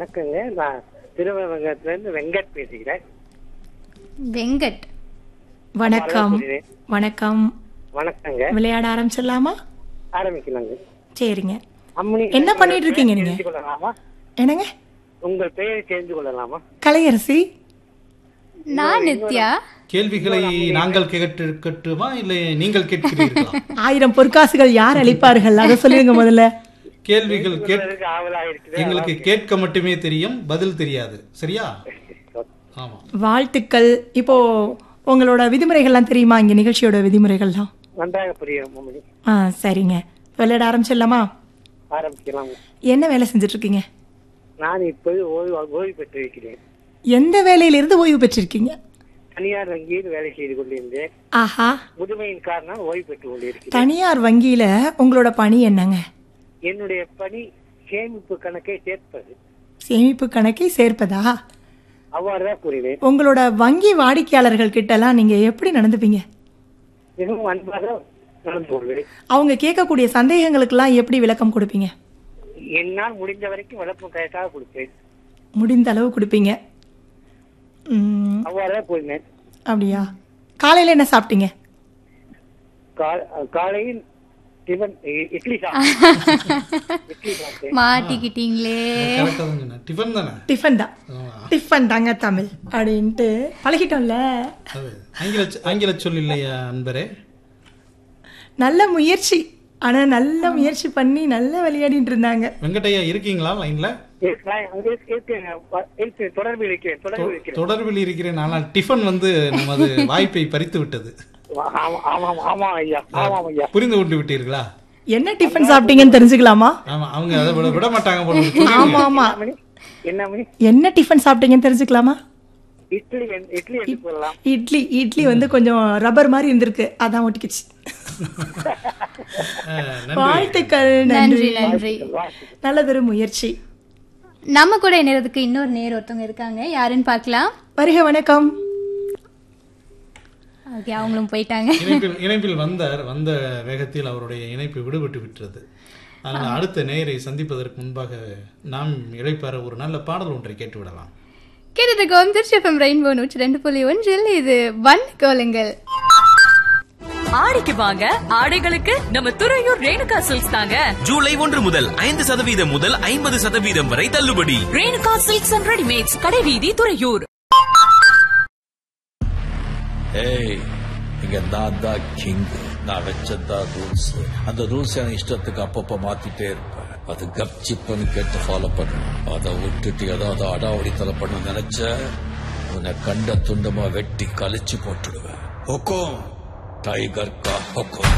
வணக்கங்க நான் திருவங்கத்துல இருந்து வெங்கட் பேசுகிறேன் வெங்கட் வணக்கம் வணக்கம் வணக்கங்க விளையாட ஆரம்பிச்சிடலாமா ஆரம்பிக்கலாங்க சரிங்க அம்மனி என்ன பண்ணிட்டு இருக்கீங்க நீங்க? தெரிந்து கொள்ளலாமா என்னங்க உங்கள் பெயரை தெரிந்து கொள்ளலாமா கலையரசி நான் நித்யா கேள்விகளை நாங்கள் கேட்கட்டுமா இல்லை நீங்கள் கேட்கிறீர்களா ஆயிரம் பொற்காசுகள் யார் அளிப்பார்கள் அதை சொல்லிருங்க முதல்ல கேள்விகள் கேட் சொல்வதற்கு ஆவலாக இருக்குது எங்களுக்கு கேட்க மட்டுமே தெரியும் பதில் தெரியாது சரியா ஆமா வாழ்த்துக்கள் இப்போ உங்களோட விதிமுறைகள்லாம் தெரியுமா இங்க நிகழ்ச்சியோட விதிமுறைகள்லாம் நன்றாக புரியும் அம்மணி ஆ சரிங்க விளையாட ஆரம்பிச்சிடலாமா ஆரம்பிக்கலாம் என்ன வேலை செஞ்சுட்டு இருக்கீங்க நான் இப்போது ஓய்வு ஓய்வு பெற்றிருக்கிறேன் எந்த வேலையிலிருந்து ஓய்வு பெற்றிருக்கீங்க தனியார் வங்கியில் வேலை செய்து கொண்டிருந்தேன் ஆஹா முதுமையின் காரணம் ஓய்வு பெற்றுக் கொண்டிருக்கிறேன் தனியார் வங்கியில உங்களோட பணி என்னங்க என்னுடைய பணி சேமிப்பு கணக்கை சேர்ப்பது சேமிப்பு கணக்கை சேர்ப்பதா அவ்வாறுதான் கூறினேன் உங்களோட வங்கி வாடிக்கையாளர்கள் கிட்டலாம் நீங்க எப்படி நடந்துப்பீங்க மிகவும் அன்பாக நடந்து கொள்வேன் அவங்க கேட்கக்கூடிய சந்தேகங்களுக்கெல்லாம் எப்படி விளக்கம் கொடுப்பீங்க என்னால் முடிந்த வரைக்கும் விளக்கம் கரெக்டாக கொடுப்பேன் முடிந்த அளவு கொடுப்பீங்க ம், அவ்வாறுதான் கூறினேன் அப்படியா காலையில என்ன சாப்பிட்டீங்க கா- காலையில் டிஃபன் இ- இட்லி சாப்பிட்டேன் இட்லி சாப்பிட்டேன் மாட்டிக்கிட்டீங்களே கரெக்டாக தான் சொன்னேன் டிஃபன் தானே டிஃபன் தான் ஆமா. டிஃபன் தாங்க தமிழ் அப்படின்ட்டு பழகிட்டோம்ல அது ஆங்கில சொ- ஆங்கில சொல் இல்லையா அன்பரே நல்ல முயற்சி ஆனா நல்ல முயற்சி பண்ணி நல்லா விளையாடிட்டு இருந்தாங்க வெங்கடையா இருக்கீங்களா லைன்ல இருக்கலாம். அங்கே இருக்கேன். ப- இருக்கேன். தொடர்பில் இருக்கிறேன் தொடர்பில் இருக்கிறேன் தொடர்பில் இருக்கிறேன் ஆனால் டிஃபன் வந்து நமது வாய்ப்பை பறித்து விட்டது ஆமா ஆமாம் ஆமாம் ஐயா ஆமாம் ஐயா புரிந்து கொண்டு விட்டீர்களா என்ன டிஃபன் சாப்பிட்டீங்கன்னு தெரிஞ்சுக்கலாமா ஆமா அவங்க அதை விட விட மாட்டாங்க போல இருக்கு. சொல்லுங்க. ஆமா ஆமா மணி என்ன மணி என்ன டிஃபன் சாப்பிட்டீங்கன்னு தெரிஞ்சுக்கலாமா இட்லி என்- இட்லி எடுத்து போடலாம் இட்லி இட்லி வந்து கொஞ்சம் ரப்பர் மாதிரி இருந்திருக்கு அதான் ஒட்டிக்கிச்சு அஹ், நன்றி வாழ்த்துக்கள் நன்றி நன்றி நன்றி நல்லதொரு முயற்சி நம்ம கூட இணைறதுக்கு இன்னொரு நேர் ஒருத்தவங்க இருக்காங்க யாருன்னு பார்க்கலாம் வருக வணக்கம் ஓகே அவங்களும் போயிட்டாங்க இணைப்பில் இணைப்பில் வந்தார் வந்த வேகத்தில் அவருடைய இணைப்பு விடுபட்டு விட்டது அதனால் அடுத்த நேயரை சந்திப்பதற்கு முன்பாக நாம் இழைப்பார ஒரு நல்ல பாடல் ஒன்றை கேட்டு விடலாம் கேட்டுருக்கோம் திருச்சிஎஃப்எம் ரெயின்போ நூற்றி ரெண்டு புள்ளி ஒன்றில் இது வன் கோலங்கள் ஆடிக்கு வாங்க ஆடைகளுக்கு நம்ம துறையூர் ரேணுகா சில்க்ஸ் தாங்க ஜூலை ஒன்று முதல் ஐந்து சதவீதம் முதல் ஐம்பது சதவீதம் வரை தள்ளுபடி ரேணுகா சில்க்ஸ் அண்ட் ரெடிமேட்ஸ் கடைவீதி துறையூர் ஏய் இங்க நான் தான் கிங் நான் வச்சதான் ரூல்ஸ் அந்த ரூல்ஸ் என் இஷ்டத்துக்கு அப்பப்ப மாத்திட்டே இருப்பேன் அது கப்சிப்புன்னு கேட்டு ஃபாலோ பண்ணணும் அதை விட்டுட்டு ஏதாவது அடாவடித்தலை பண்ண நினைச்ச உன்னை கண்ட துண்டமா வெட்டி கழிச்சு போட்டுடுவேன் ஹொக்கோம் டைகர் கா ஹொக்கோம்